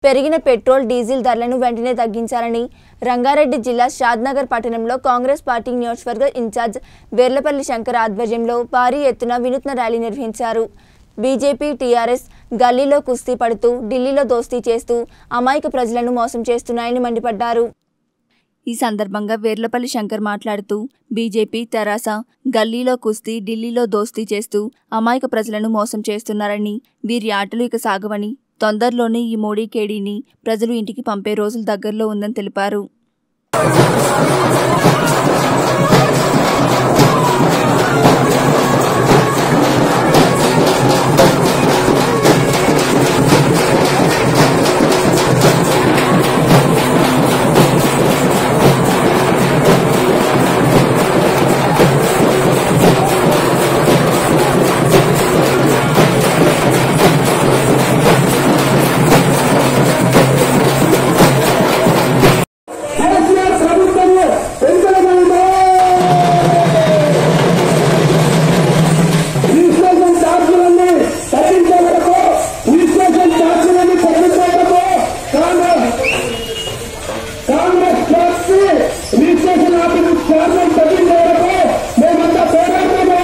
పెరిగిన petrol diesel ధరలను వెంటనే తగ్గించాలని రంగారెడ్డి జిల్లా షాద్నగర్ పట్టణంలో కాంగ్రెస్ పార్టీ నియోజకవర్గ ఇన్ఛార్జ్ వేర్లపల్లి శంకర్ ఆధ్వర్యంలో భారీ ఎత్తున వినూత్న ర్యాలీ నిర్వహించారు బీజేపీ టీఆర్ఎస్ గల్లీలో కుస్తీ పడుతూ ఢిల్లీలో దోస్తీ చేస్తూ అమాయక ప్రజలను మోసం చేస్తున్నాయని మండిపడ్డారు ఈ సందర్భంగా వేర్లపల్లి శంకర్ మాట్లాడుతూ బీజేపీ తెరాస గల్లీలో కుస్తీ ఢిల్లీలో దోస్తీ చేస్తూ అమాయక ప్రజలను మోసం చేస్తున్నారని వీరి ఆటలు ఇక సాగవని తొందరలోనే ఈ మోడీ కేడీని ప్రజలు ఇంటికి పంపే రోజులు దగ్గరలో ఉందని తెలిపారు కేసీఆర్ ప్రభుత్వంలో పెంచడమైందో రిజిస్ట్రేషన్ ఛార్జీలన్నీ తగ్గించే వరకు రిజిస్ట్రేషన్ ఛార్జీలన్నీ తగ్గించే వరకు Congress Congress party registration office ఛార్జీలు తగ్గించే వరకు మేమంతా పోరాడతాము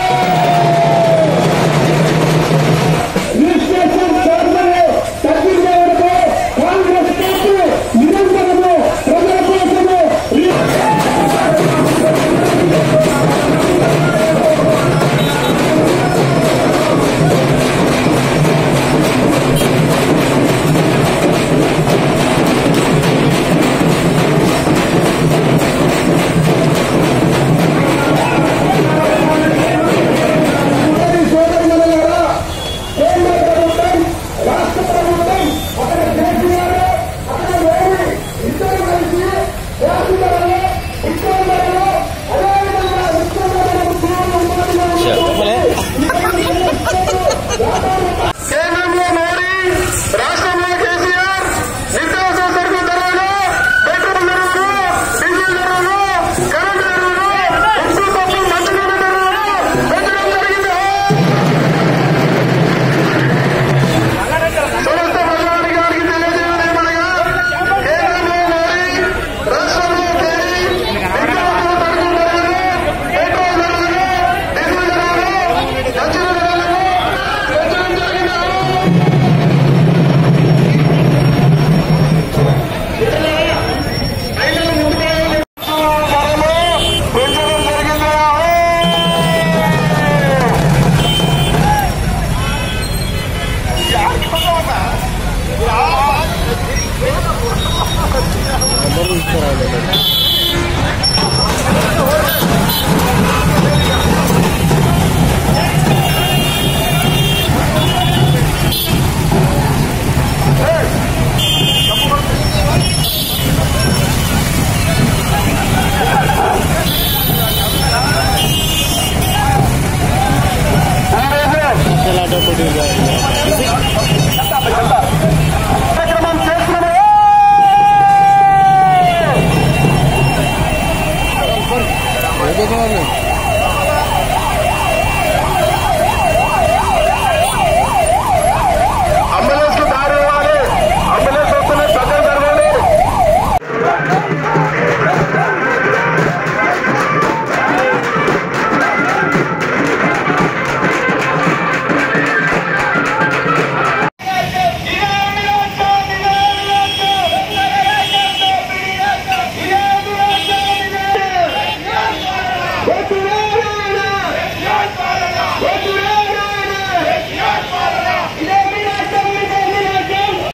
రిజిస్ట్రేషన్ ఛార్జీలు తగ్గించే వరకు కాంగ్రెస్ పార్టీ నిరంతరము ప్రజల కోసము రి- మోడీ సోదరులారా, కేంద్ర ప్రభుత్వం రాష్ట్ర ప్రభుత్వం అక్కడ కేసీఆర్ అక్కడ మోడీ ఇద్దరు కలిసి రాష్ట్రాలలో ఉద్యోగాలలో అదేవిధంగా ఉద్యోగాలను ఉద్యోగ ఉపాధిలో కేంద్రంలో మోడీ రాష్ట్రంలో కేసీఆర్ నిత్యావసర సరుకుల ధరలు పెట్రోల్ ధరలు డీజిల్ ధరలు కరెంటు ధరలు ఉప్పు పప్పు మంచినీళ్ళ ధరలు పెంచడం జరిగింది సమస్త ప్రజానికి గారికి తెలియజేయడం ఏమనగా కేంద్రంలో మోడీ రాష్ట్రంలో కేడీ నిత్యావసర సరుకుల ధరలు పెట్రోల్ ధరలు డీజిల్ ధరలు మంచినీళ్ళ ధరలు పెంచడం జరిగింది పెంచడం జరిగింది